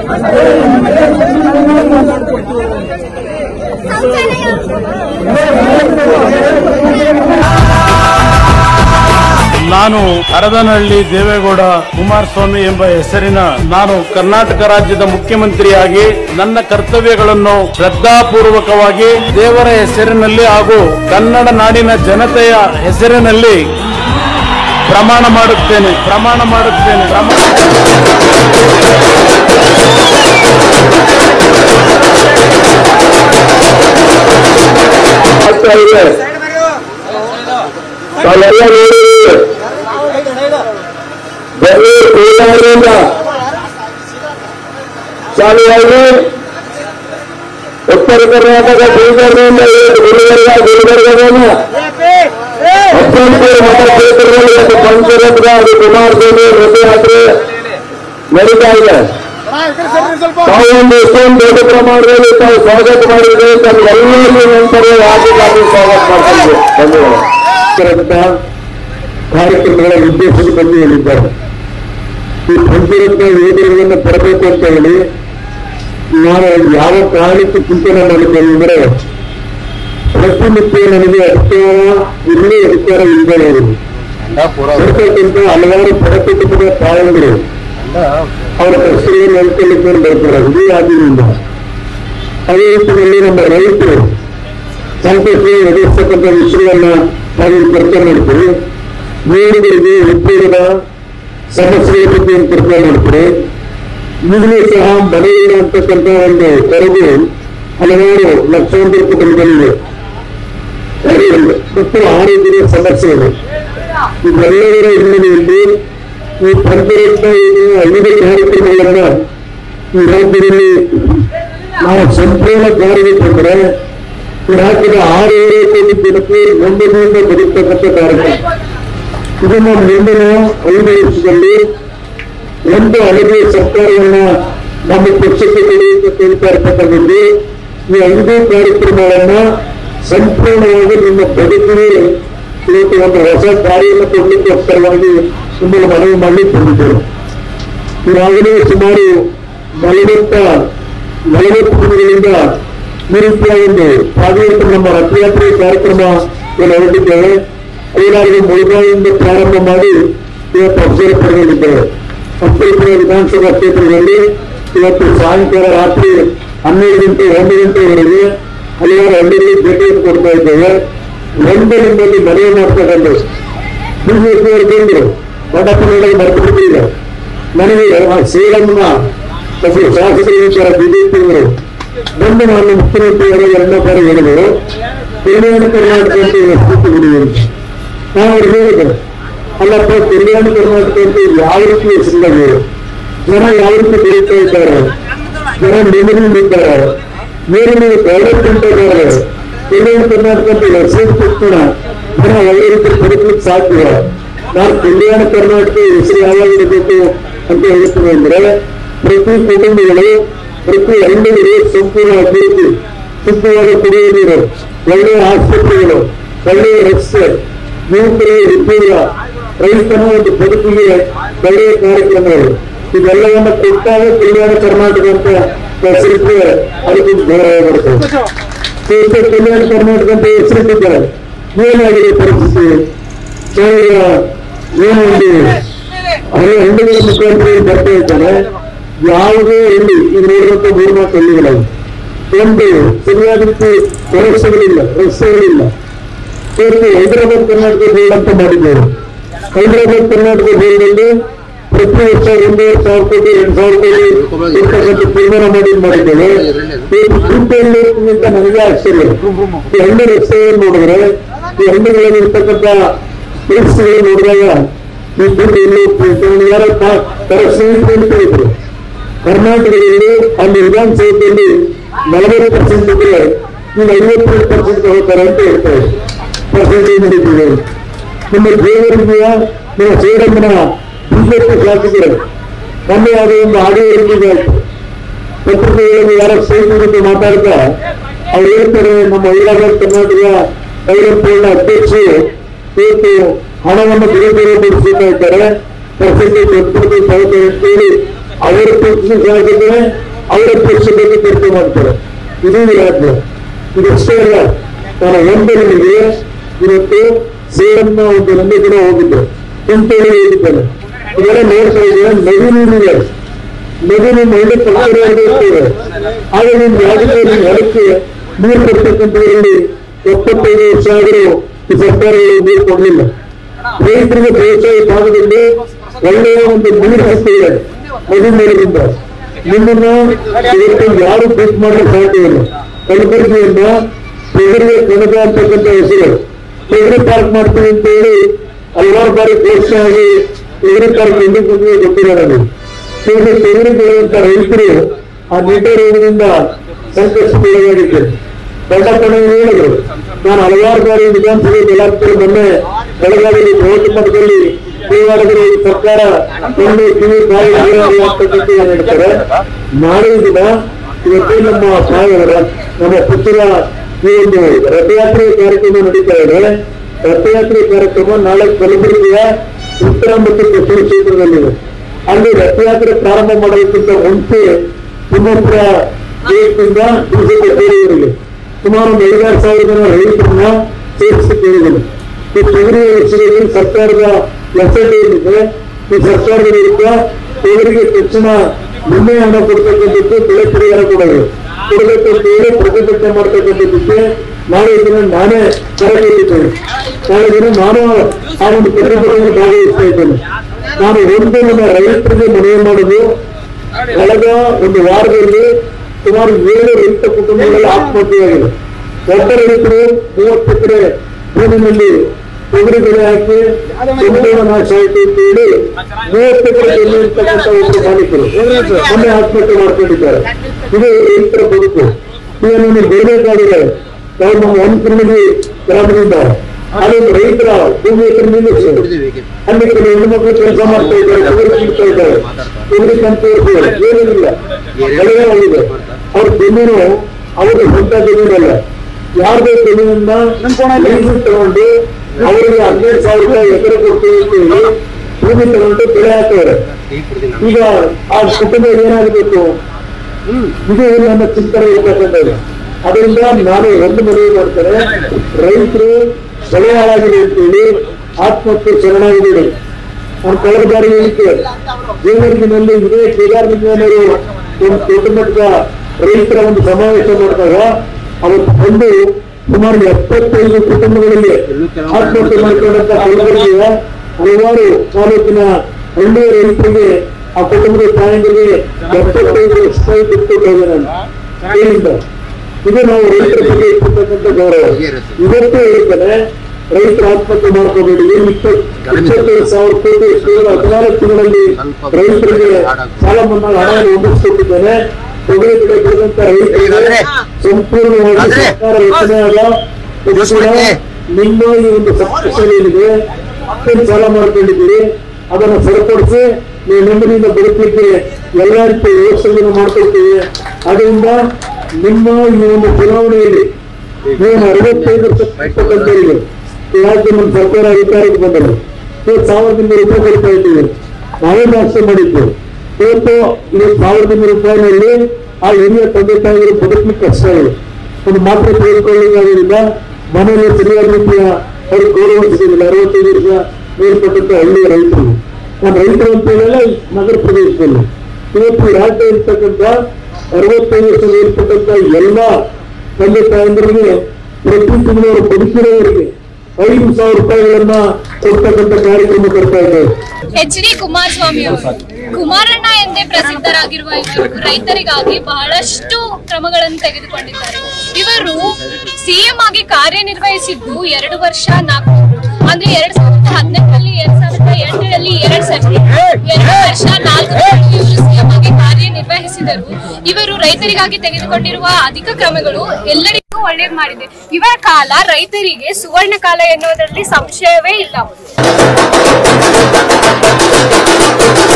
ನಾನು ಹರದನಹಳ್ಳಿ ದೇವೇಗೌಡ ಕುಮಾರಸ್ವಾಮಿ ಎಂಬ ಹೆಸರಿನ ನಾನು ಕರ್ನಾಟಕ ರಾಜ್ಯದ ಮುಖ್ಯಮಂತ್ರಿಯಾಗಿ ನನ್ನ ಕರ್ತವ್ಯಗಳನ್ನು ಶ್ರದ್ಧಾಪೂರ್ವಕವಾಗಿ ದೇವರ ಹೆಸರಿನಲ್ಲಿ ಹಾಗೂ ಕನ್ನಡ ನಾಡಿನ ಜನತೆಯ ಹೆಸರಿನಲ್ಲಿ ಪ್ರಮಾಣ ಮಾಡುತ್ತೇನೆ ಪ್ರಮಾಣ ಮಾಡುತ್ತೇನೆ ಪ್ರಮಾಣ ಆಗ್ತಾ ಇದೆ ತಾವೆಲ್ಲ ನೋಡಿದ್ದೀರಿ ಬೆಂಗಳೂರು ಕೋಲಾರದಿಂದ ಚಾಲುವಾಗಿ ಉತ್ತರ ಕರ್ನಾಟಕ ಬೀದರ್ನಿಂದ ಇವತ್ತು ಗುಲ್ಬರ್ಗ ಗುಲ್ಬರ್ಗದಿಂದ ಅಫ್ಜಲ್ಪುರ ಮತಕ್ಷೇತ್ರದಲ್ಲಿ ಇವತ್ತು ಪಂಚರತ್ನ ಅದು ಕುಮಾರಸ್ವಾಮಿ ರಥಯಾತ್ರೆ ನಡೀತಾ ಇದೆ ತಾವೊಂದು ಇಷ್ಟೊಂದು ದೊಡ್ಡ ಪ್ರಮಾಣದಲ್ಲಿ ತಾವು ಸ್ವಾಗತ ಮಾಡಿದ್ರೆ ತಮ್ಮೆಲ್ಲರಿಗೂ ನಂತರ ರಾಜ್ಯದಲ್ಲಿ ಸ್ವಾಗತ ಮಾಡ್ತಿದ್ದೆ ಧನ್ಯವಾದ ಕಾರ್ಯಕ್ರಮಗಳ ಉದ್ದೇಶದ ಬಗ್ಗೆ ಹೇಳಿದ್ದಾರೆ ಈ ಪಂಚರತ್ನ ಯೋಜನೆಗಳನ್ನು ತರಬೇಕು ಅಂತ ಹೇಳಿ ನಾನು ಯಾವ ಕಾರಣಕ್ಕೆ ಚಿಂತನೆ ಮಾಡಿದ್ದೇನೆ ಅಂದ್ರೆ ಪ್ರತಿನಿತ್ಯ ನನಗೆ ಅಧಿಕಾರ ಇಲ್ಲಿ ಅಧಿಕಾರ ಇಲ್ಲದೆ ಇರುವುದು ಬರ್ತಕ್ಕಂಥ ಹಲವಾರು ಬಡತನದ ಕಾರಣಗಳು ಅವರ ಕಷ್ಟಗಳನ್ನು ನೆನ್ಕೊಳ್ಳಿಕ್ಕೆ ಬರ್ತಾರೆ ಇದೇ ಆದ್ದರಿಂದ ಅದೇ ರೀತಿಯಲ್ಲಿ ನಮ್ಮ ರೈತರು ಸಂತೋಷ ಎದುರಿಸ್ತಕ್ಕಂಥ ವಿಷಯವನ್ನ ನಾವು ಚರ್ಚೆ ಮಾಡ್ತೀವಿ ನೀರುಗಳಿಗೆ ಉದ್ಯೋಗದ ಸಮಸ್ಯೆಯ ಬಗ್ಗೆ ಚರ್ಚೆ ಮಾಡ್ತೀವಿ ಈಗಲೂ ಸಹ ಮನೆಯಲ್ಲಿ ಅಂತಕ್ಕಂಥ ಒಂದು ಕೊರಗು ಹಲವಾರು ಲಕ್ಷಾಂತರ ಕುಟುಂಬಗಳಿವೆ ಮತ್ತು ಆರೋಗ್ಯದ ಸಮಸ್ಯೆ ಇದೆ ಇದೆಲ್ಲದರ ಹಿನ್ನೆಲೆಯಲ್ಲಿ ಈ ಪಂಚರತ್ನ ಏನು ಐದು ಕಾರ್ಯಕ್ರಮಗಳನ್ನ ಈ ರಾಜ್ಯದಲ್ಲಿ ನಾವು ಸಂಪೂರ್ಣ ಜಾರಿಗೆ ತಂದರೆ ಈ ರಾಜ್ಯದ ಆರೂವರೆ ಕೋಟಿ ಜನತೆ ನೆಮ್ಮದಿಯಿಂದ ಬದುಕ್ತಕ್ಕಂಥ ಕಾರ್ಯಕ್ರಮ ಇದನ್ನು ಮುಂದಿನ ಐದು ವರ್ಷದಲ್ಲಿ ಒಂದು ಅಳವಿ ಸರ್ಕಾರವನ್ನ ನಮ್ಮ ಪಕ್ಷಕ್ಕೆ ಕೊಡಿ ಅಂತ ಕೇಳ್ತಾ ಇರ್ತಕ್ಕಂಥದ್ದು ಈ ಐದು ಕಾರ್ಯಕ್ರಮಗಳನ್ನ ಸಂಪೂರ್ಣವಾಗಿ ನಿಮ್ಮ ಬದುಕಿಗೆ ಇವತ್ತು ಒಂದು ಹೊಸ ದಾರಿಯನ್ನು ಕೊಡ್ಲಿಕ್ಕೋಸ್ಕರವಾಗಿ ನಿಮ್ಮನ್ನು ಮನವಿ ಮಾಡಲಿಕ್ಕೆ ಬಂದಿದ್ದೇವೆ ಈಗಾಗಲೇ ಸುಮಾರು ನಲವತ್ತ ನಲವತ್ತು ದಿನಗಳಿಂದ ಈ ರೀತಿಯ ಒಂದು ಪಾದಯಾತ್ರೆ ನಮ್ಮ ರಥಯಾತ್ರೆ ಕಾರ್ಯಕ್ರಮ ಏನು ಹೊರಟಿದ್ದೇವೆ ಐದಾರು ಮುಳುಗಾಯಿಂದ ಪ್ರಾರಂಭ ಮಾಡಿ ಇವತ್ತು ಅಕ್ಷರ ಪಡೆದಿದ್ದೇವೆ ಅಕ್ಷರಪುರ ವಿಧಾನಸಭಾ ಕ್ಷೇತ್ರದಲ್ಲಿ ಇವತ್ತು ಸಾಯಂಕಾಲ ರಾತ್ರಿ ಹನ್ನೆರಡು ಗಂಟೆ ಒಂದು ಗಂಟೆವರೆಗೆ ಹಲವಾರು ಹಳ್ಳಿಯಲ್ಲಿ ಭೇಟಿಯನ್ನು ಕೊಡ್ತಾ ಇದ್ದೇವೆ ಒಂದು ನಿಮ್ಮಲ್ಲಿ ಮನವಿ ಮಾಡ್ತಕ್ಕಂಥ ಬಿಜೆಪಿಯವರು ಬಂದರು ದೊಡ್ಡಪ್ಪನೊಳಗೆ ಮರೆತು ಬಿಟ್ಟಿದ್ದಾರೆ ನನಗೆ ಆ ಸೇಲಂನ ಒಬ್ಬರು ಶಾಸಕರು ವಿಚಾರ ಬಿಜೆಪಿಯವರು ಬಂದು ನಾನು ಮುಖ್ಯಮಂತ್ರಿಯವರು ಎರಡನೇ ಬಾರಿ ಹೇಳಿದರು ಕಲ್ಯಾಣ ಕರ್ನಾಟಕ ಅಂತ ಸ್ಥಿತಿ ಬಿಡಿ ಅಂತ ನಾವು ಅವ್ರು ಹೇಳಿದ್ರು ಅಲ್ಲಪ್ಪ ಕಲ್ಯಾಣ ಕರ್ನಾಟಕ ಅಂತ ಯಾವ ರೀತಿ ಹೆಸರಿಲ್ಲ ಜನ ಯಾವ ರೀತಿ ಬೆಳೀತಾ ಇದ್ದಾರೆ ಜನ ನೆಮ್ಮದಿಯಿಂದಿದ್ದಾರೆ ನೀರು ನೀವು ಡೆವಲಪ್ಮೆಂಟ್ ಇದ್ದಾರೆ ಕಲ್ಯಾಣ ಕರ್ನಾಟಕ ಅಂತ ಹೆಸರು ತಕ್ಷಣ ಜನ ಒಳ್ಳೆ ರೀತಿ ಬದುಕಲಿಕ್ಕೆ ಸಾಧ್ಯ ನಾನು ಕಲ್ಯಾಣ ಕರ್ನಾಟಕ ಹೆಸರು ಯಾವಾಗ ಇರಬೇಕು ಅಂತ ಹೇಳ್ತೀನಿ ಅಂದ್ರೆ ಪ್ರತಿ ಕುಟುಂಬಗಳು ಪ್ರತಿ ಹಳ್ಳಿಗಳು ಸಂಪೂರ್ಣ ಅಭಿವೃದ್ಧಿ ಶುದ್ಧವಾದ ಕುಡಿಯುವ ನೀರು ಒಳ್ಳೆಯ ಆಸ್ಪತ್ರೆಗಳು ಒಳ್ಳೆಯ ರಸ್ತೆ ಯುವಕರ ಉದ್ಯೋಗ ರೈತನ ಒಂದು ಬದುಕಿಗೆ ಒಳ್ಳೆಯ ಕಾರ್ಯಕ್ರಮಗಳು ಇದೆಲ್ಲವನ್ನ ಕೊಟ್ಟಾಗ ಕಲ್ಯಾಣ ಕರ್ನಾಟಕ ಅಂತ ಹೆಸರಿದ್ರೆ ಅದಕ್ಕೆ ಗೌರವ ಬರ್ತದೆ ಇವತ್ತು ಕಲ್ಯಾಣ ಕರ್ನಾಟಕ ಅಂತ ಹೆಸರಿಟ್ಟಿದ್ದಾರೆ ಏನಾಗಿದೆ ಪರಿಸ್ಥಿತಿ ನಾವೀಗ ಏನು ಒಂದು ಹಳ್ಳಿ ಹಳ್ಳಿಗಳ ಮುಖಾಂತರ ಬರ್ತಾ ಇದ್ದಾರೆ ಯಾವುದೇ ಹಳ್ಳಿ ಈಗ ನೋಡಿದಂತ ಮೂರ್ನಾಲ್ಕು ಹಳ್ಳಿಗಳವು ಒಂದು ಸರಿಯಾದ ರೀತಿ ವ್ಯವಸ್ಥೆಗಳಿಲ್ಲ ರಸ್ತೆಗಳಿಲ್ಲ ಇವತ್ತು ಹೈದರಾಬಾದ್ ಕರ್ನಾಟಕ ಬೋರ್ಡ್ ಅಂತ ಮಾಡಿದ್ದೇವೆ ಹೈದರಾಬಾದ್ ಕರ್ನಾಟಕ ಬೋರ್ಡ್ನಲ್ಲಿ ಪ್ರತಿ ವರ್ಷ ಒಂದೂವರೆ ಸಾವಿರ ಕೋಟಿ ಎಂಟು ಸಾವಿರ ಕೋಟಿ ಇರ್ತಕ್ಕಂಥ ತೀರ್ಮಾನ ಮಾಡಿ ಮಾಡಿದ್ದೇವೆ ಇವತ್ತು ಗುಂಪೆಲ್ಲಿಂದ ನನಗೆ ಆಶ್ಚರ್ಯ ಈ ಹಳ್ಳಿ ರಸ್ತೆಯನ್ನು ನೋಡಿದ್ರೆ ಈ ಹಳ್ಳಿಗಳಲ್ಲಿ ಇರ್ತಕ್ಕಂಥ ಪರಿಸ್ಥಿತಿಗಳು ನೋಡಿದಾಗ ಈ ದುಡ್ಡು ಎಲ್ಲಿ ಹೋಗ್ತಿತ್ತು ಯಾರೋ ಸ್ನೇಹಿತರು ಇದ್ರು ಕರ್ನಾಟಕದಲ್ಲಿ ಅಲ್ಲಿ ವಿಧಾನಸಭೆಯಲ್ಲಿ ನಲವತ್ತು ಪರ್ಸೆಂಟ್ ಇದ್ರೆ ಈಗ ಐವತ್ತೈದು ಪರ್ಸೆಂಟ್ ಹೋಗ್ತಾರೆ ಅಂತ ಹೇಳ್ತಾರೆ ಪರ್ಸೆಂಟೇಜ್ ನಡೀತಿದೆ ನಿಮ್ಮ ದೇವರಿದೆಯ ನಿಮ್ಮ ಶ್ರೀರಂಗನ ಬಿಜೆಪಿ ಶಾಸಕರು ಮೊನ್ನೆ ಯಾವುದೋ ಒಂದು ಆಡಿಯೋ ರಿಲೀಸ್ ಆಯ್ತು ಪತ್ರಿಕೆಗಳಲ್ಲಿ ಯಾರೋ ಸ್ನೇಹಿತರು ಮಾತಾಡ್ತಾ ಅವ್ರು ಹೇಳ್ತಾರೆ ನಮ್ಮ ಹೈದರಾಬಾದ್ ಕರ್ನಾಟಕ ಐರೋಪ್ಯನ ಅಧ್ಯಕ್ಷರು ಇವತ್ತು ಹಣವನ್ನು ದುರುಪಯೋಗಪಡಿಸ್ತಾ ಇದ್ದಾರೆ ಪರ್ಸೆಂಟೇಜ್ ಒತ್ತು ತಗೋತಾರೆ ಅಂತೇಳಿ ಅವರ ಪಕ್ಷದ ಶಾಸಕರೇ ಅವರ ಪಕ್ಷದಲ್ಲಿ ಕೆಲಸ ಮಾಡ್ತಾರೆ ಇದು ರಾಜ್ಯ ಇದಷ್ಟೇ ಅಲ್ಲ ನಾನು ಒಂದು ನಿಮಗೆ ಇವತ್ತು ಸೇರನ್ನ ಒಂದು ನನ್ನ ಕೂಡ ಹೋಗಿದ್ದೆ ಚಿಂತೇಳಿ ಹೋಗಿದ್ದೇನೆ ಇದೆಲ್ಲ ನೋಡ್ತಾ ಇದ್ದೇನೆ ನದಿ ನೀರಿದೆ ನದಿ ನಿಮ್ಮ ಒಳ್ಳೆ ಪಕ್ಷದ ಆಗ ನಿಮ್ಮ ರಾಜ್ಯದಲ್ಲಿ ಅದಕ್ಕೆ ನೀರು ಕೊಡ್ತಕ್ಕಂಥದ್ರಲ್ಲಿ ಎಪ್ಪತ್ತೈದು ವರ್ಷ ಆದರೂ ಈ ಸರ್ಕಾರಗಳು ನೀರು ಕೊಡಲಿಲ್ಲ ರೈತರಿಗೆ ಬೇಸಾಯ ಭಾಗದಲ್ಲಿ ಒಳ್ಳೆಯ ಒಂದು ನೀರು ಹಕ್ಕಿದೆ ನದಿ ನೀರಿನಿಂದ ನಿಮ್ಮನ್ನ ಇವತ್ತು ಯಾರು ಬಿಟ್ ಮಾಡಲು ಸಾಧ್ಯವಿಲ್ಲ ಕಲಬುರಗಿಯಿಂದ ತೊಗರಿಗೆ ಕನಕ ಅಂತಕ್ಕಂಥ ಹೆಸರು ತೊಗರಿ ಪಾರ್ಕ್ ಮಾಡ್ತೀವಿ ಅಂತ ಹೇಳಿ ಹಲವಾರು ಬಾರಿ ಘೋಷಣೆ ಆಗಿ ತೊಗರಿ ಪಾರ್ಕ್ ಎಲ್ಲಿ ಬಂದಿದೆ ಗೊತ್ತಿಲ್ಲ ನನಗೆ ಈಗ ತೊಗರಿ ಬೆಳೆಯುವಂತ ರೈತರು ಆ ನಿಟ್ಟ ರೋಗದಿಂದ ಸಂಕಷ್ಟಕ್ಕೊಳಗಾಗಿದ್ದಾರೆ ದೊಡ್ಡ ಕಡೆ ಹೇಳಿದ್ರು ನಾನು ಹಲವಾರು ಬಾರಿ ವಿಧಾನಸಭೆ ಬೆಳಗ್ತಾರೆ ಮೊನ್ನೆ ಬೆಳಗಾವಿಯಲ್ಲಿ ಬೃಹತ್ ಮಟ್ಟದಲ್ಲಿ ಹೋರಾಡಿದ್ರು ಈ ಸರ್ಕಾರ ಒಂದು ಕಿವಿ ಬಾಯಿ ನೀರಾವರಿ ಆಗ್ತಕ್ಕಂಥ ಏನ್ ಹೇಳ್ತಾರೆ ನಾಳೆ ದಿನ ಇವತ್ತೇ ನಮ್ಮ ಸಾಗರ ನಮ್ಮ ಪುತ್ರ ಈ ಒಂದು ರಥಯಾತ್ರೆ ಕಾರ್ಯಕ್ರಮ ನಡೀತಾ ಇದೆ ರಥಯಾತ್ರೆ ಕಾರ್ಯಕ್ರಮ ನಾಳೆ ಕಲಬುರಗಿಯ ಉತ್ತರ ಮತ್ತು ದಕ್ಷಿಣ ಕ್ಷೇತ್ರದಲ್ಲಿದೆ ಅಲ್ಲಿ ರಥಯಾತ್ರೆ ಪ್ರಾರಂಭ ಮಾಡೋದಕ್ಕಿಂತ ಮುಂಚೆ ತಿಮ್ಮಪುರ ದೇಶದಿಂದ ಬಿಜೆಪಿ ಸೇರಿದವರಿಗೆ ಸುಮಾರು ಒಂದು ಐದಾರು ಸಾವಿರ ಜನ ರೈತರನ್ನ ಸೇರಿಸಿ ಕೇಳಿದರು ಈ ತೊಗರಿ ವಿಷಯದಲ್ಲಿ ಸರ್ಕಾರದ ಎಫ್ಐಟಿ ಏನಿದೆ ಈ ಸರ್ಕಾರದ ವಿರುದ್ಧ ತೊಗರಿಗೆ ತಕ್ಷಣ ನಿನ್ನೆ ಹಣ ಕೊಡ್ತಕ್ಕಂಥದ್ದು ಬೆಳೆ ಪರಿಹಾರ ಕೊಡೋದು ಕೊಡಬೇಕು ಅಂತ ಹೇಳಿ ಪ್ರತಿಭಟನೆ ಮಾಡ್ತಕ್ಕಂಥದ್ದಕ್ಕೆ ನಾಳೆ ದಿನ ನಾನೇ ಕರೆದಿದ್ದೇನೆ ನಾಳೆ ದಿನ ನಾನು ಆ ಒಂದು ಪ್ರತಿಭಟನೆಯಲ್ಲಿ ಭಾಗವಹಿಸ್ತಾ ಇದ್ದೇನೆ ನಾನು ಒಂದು ನನ್ನ ರೈತರಿಗೆ ಮನವಿ ಮಾಡುದು ಕಳೆದ ಒಂದು ವಾರದಲ್ಲಿ ಸುಮಾರು ಏಳು ರೈತ ಕುಟುಂಬಗಳಲ್ಲಿ ಆತ್ಮಹತ್ಯೆಯಾಗಿದೆ ದೊಡ್ಡ ರೈತರು ಮೂವತ್ತು ಎಕರೆ ಭೂಮಿನಲ್ಲಿ ತೊಗರಿ ಬೆಳೆ ಹಾಕಿ ಸಂಪೂರ್ಣ ನಾಶ ಆಯಿತು ಅಂತ ಹೇಳಿ ಮೂವತ್ತು ಎಕರೆ ಜಮೀನು ಇರ್ತಕ್ಕಂಥ ಒಬ್ಬರು ಮಾಲೀಕರು ಮೊನ್ನೆ ಆತ್ಮಹತ್ಯೆ ಮಾಡ್ಕೊಂಡಿದ್ದಾರೆ ಇದು ರೈತರ ಬದುಕು ಈಗ ನೀವು ಬೆಳಬೇಕಾದ್ರೆ ನಾವು ನಮ್ಮ ಒಂದ್ರಲ್ಲಿ ಗ್ರಾಮದಿಂದ ಅಲ್ಲೊಂದು ರೈತರ ಭೂಮಿ ಹೆಸರು ನಿಲ್ಲಿಸಿ ಅಲ್ಲಿ ಕೆಲವು ಹೆಣ್ಣುಮಕ್ಕಳು ಕೆಲಸ ಮಾಡ್ತಾ ಇದ್ದಾರೆ ತೊಗರಿ ಕಿಡ್ತಾ ಇದ್ದಾರೆ ತೊಗರಿ ಕಂತು ಏನಿಲ್ಲ ಬೆಳೆಗಳಾಗಿದೆ ಅವ್ರ ಜಮೀನು ಅವರ ಸ್ವಂತ ಜಮೀನಲ್ಲ ಯಾರ್ದೇ ಜಮೀನನ್ನ ಲೀಸಿಗೆ ತಗೊಂಡು ಅವರಿಗೆ ಹನ್ನೆರಡು ಸಾವಿರ ರೂಪಾಯಿ ಎಕರೆ ಕೊಡ್ತೀವಿ ಅಂತ ಹೇಳಿ ಭೂಮಿ ತಗೊಂಡು ಬೆಳೆ ಹಾಕ್ತಾರೆ ಈಗ ಆ ಕುಟುಂಬ ಏನಾಗಬೇಕು ಇದು ನನ್ನ ಚಿಂತನೆ ಇರ್ತಕ್ಕಂಥದ್ದು ಅದರಿಂದ ನಾನು ಒಂದು ಮನವಿ ಮಾಡ್ತೇನೆ ರೈತರು ಬೆಳೆ ಹಾಳಾಗಿದೆ ಅಂತೇಳಿ ಆತ್ಮಹತ್ಯೆ ಶರಣಾಗಿದ್ದೀರಿ ನಾನು ಕಳೆದ ಬಾರಿ ಹೇಳಿದ್ದೆ ದೇವರಿಗಿನಲ್ಲಿ ಇದೇ ಕೇದಾರಲಿಂಗನವರು ಒಂದು ದೊಡ್ಡ ಮಟ್ಟದ ರೈತರ ಒಂದು ಸಮಾವೇಶ ಮಾಡಿದಾಗ ಅವತ್ತು ಬಂದು ಸುಮಾರು ಎಪ್ಪತ್ತೈದು ಕುಟುಂಬಗಳಲ್ಲಿ ಆತ್ಮಹತ್ಯೆ ಮಾಡಿಕೊಂಡಂತ ಕಲಬುರಗಿಯ ಹಲವಾರು ತಾಲೂಕಿನ ಹಳ್ಳಿಯ ರೈತರಿಗೆ ಆ ಕುಟುಂಬದ ತಾಯಂದಿರಿಗೆ ಎಪ್ಪತ್ತೈದು ಲಕ್ಷ ರೂಪಾಯಿ ಬಿಟ್ಟು ಹೋದೆ ನಾನು ಏನಿಲ್ಲ ಇದು ನಾವು ರೈತರ ಬಗ್ಗೆ ಇರ್ತಕ್ಕಂಥ ಗೌರವ ಇವತ್ತು ಹೇಳ್ತೇನೆ ರೈತರು ಆತ್ಮಹತ್ಯೆ ಮಾಡ್ಕೋಬೇಡಿ ಏನು ಇಪ್ಪತ್ತು ಇಪ್ಪತ್ತೈದು ಸಾವಿರ ಕೋಟಿ ಕೇವಲ ಹದಿನಾಲ್ಕು ತಿಂಗಳಲ್ಲಿ ರೈತರಿಗೆ ಸಾಲ ಮನ್ನಾ ಹಣವನ್ನು ಒದಗಿಸ್ಕೊಟ್ಟಿದ್ದೇನೆ ತೊಗರಿ ಬೆಳೆ ಬೆಳೆದಂತ ರೈತರಿಗೆ ಸಂಪೂರ್ಣವಾಗಿ ಸರ್ಕಾರ ರಚನೆಯಾದ ತಕ್ಷಣ ನಿಮ್ಮ ಈ ಒಂದು ಸಕ್ಸಸ್ ಏನಿದೆ ಅಷ್ಟೊಂದು ಸಾಲ ಮಾಡ್ಕೊಂಡಿದ್ದೀರಿ ಅದನ್ನು ಸರಿಪಡಿಸಿ ನೀವು ನೆಮ್ಮದಿಯಿಂದ ಬದುಕಲಿಕ್ಕೆ ಎಲ್ಲ ರೀತಿಯ ವ್ಯವಸ್ಥೆಗಳನ್ನು ಮಾಡ್ಕೊಳ್ತೀವಿ ಅದರಿಂದ ನಿಮ್ಮ ಈ ಒಂದು ಚುನಾವಣೆಯಲ್ಲಿ ನೀವು ಅರವತ್ತೈದು ವರ್ಷಕ್ಕೆ ಈ ರಾಜ್ಯ ನಮ್ಮ ಸರ್ಕಾರ ಅಧಿಕಾರಕ್ಕೆ ಬಂದರು ಇವತ್ತು ಸಾವಿರದ ಇನ್ನೂರು ರೂಪಾಯಿ ಕೊಡ್ತಾ ಇದ್ದೀವಿ ನಾವೇ ಆಸೆ ಮಾಡಿದ್ದು ಇವತ್ತು ಇವತ್ತು ಸಾವಿರದ ಇನ್ನೂರು ರೂಪಾಯಿನಲ್ಲಿ ಆ ಹಿರಿಯ ತಂದೆ ತಾಯಿಗಳು ಬದುಕಲಿಕ್ಕೆ ಕಷ್ಟ ಇದೆ ಒಂದು ಮಾತ್ರೆ ತೆಗೆದುಕೊಳ್ಳಿಕ್ಕಾಗೋದಿಲ್ಲ ಮನೆಯಲ್ಲಿ ಸರಿಯಾದ ರೀತಿಯ ಅವರು ಗೌರವ ಸಿಗೋದಿಲ್ಲ ಅರವತ್ತೈದು ವರ್ಷ ಮೇಲ್ಪಟ್ಟಂತ ಹಳ್ಳಿಯ ರೈತರು ನಾನು ರೈತರು ಅಂತ ಹೇಳಲ್ಲ ನಗರ ಪ್ರದೇಶದಲ್ಲಿ ಇವತ್ತು ಈ ರಾಜ್ಯ ಇರ್ತಕ್ಕಂಥ ಅರವತ್ತೈದು ವರ್ಷ ಮೇಲ್ಪಟ್ಟಂತ ಎಲ್ಲ ತಂದೆ ತಾಯಂದ್ರಿಗೆ ಪ್ರತಿ ತಿಂಗಳು ಅವರು ಬದುಕಿರೋವರಿಗೆ ಐದು ಸಾವಿರ ರೂಪಾಯಿಗಳನ್ನ ಕೊಡ್ತಕ್ಕಂಥ ಕಾರ್ಯಕ್ರಮ ಕೊಡ್ತಾ ಇದ್ದೇವೆ ಎಚ್ ಡಿ ಕುಮಾರಸ್ವಾಮಿ ಅವರು ಕುಮಾರಣ್ಣ ಎಂದೇ ಪ್ರಸಿದ್ಧರಾಗಿರುವ ಇವರು ರೈತರಿಗಾಗಿ ಬಹಳಷ್ಟು ಕ್ರಮಗಳನ್ನು ತೆಗೆದುಕೊಂಡಿದ್ದಾರೆ ಇವರು ಸಿಎಂ ಆಗಿ ಕಾರ್ಯನಿರ್ವಹಿಸಿದ್ದು ಎರಡು ವರ್ಷ ನಾಲ್ಕು ಅಂದ್ರೆ ಎರಡ್ ಸಾವಿರದ ಹದಿನೆಂಟರಲ್ಲಿ ಎರಡ್ ಸಾವಿರದ ಎಂಟರಲ್ಲಿ ಎರಡ್ ಸರಿ ಎರಡು ವರ್ಷ ನಾಲ್ಕು ತಿಂಗಳು ಇವರು ಸಿಎಂ ಆಗಿ ಕಾರ್ಯನಿರ್ವಹಿಸಿದರು ಇವರು ರೈತರಿಗಾಗಿ ತೆಗೆದುಕೊಂಡಿರುವ ಅಧಿಕ ಕ್ರಮಗಳು ಎಲ್ಲರಿಗೂ ಒಳ್ಳೇದು ಮಾಡಿದೆ ಇವರ ಕಾಲ ರೈತರಿಗೆ ಸುವರ್ಣ ಕಾಲ ಎನ್ನುವುದರಲ್ಲಿ ಸಂಶಯವೇ ಇಲ್ಲ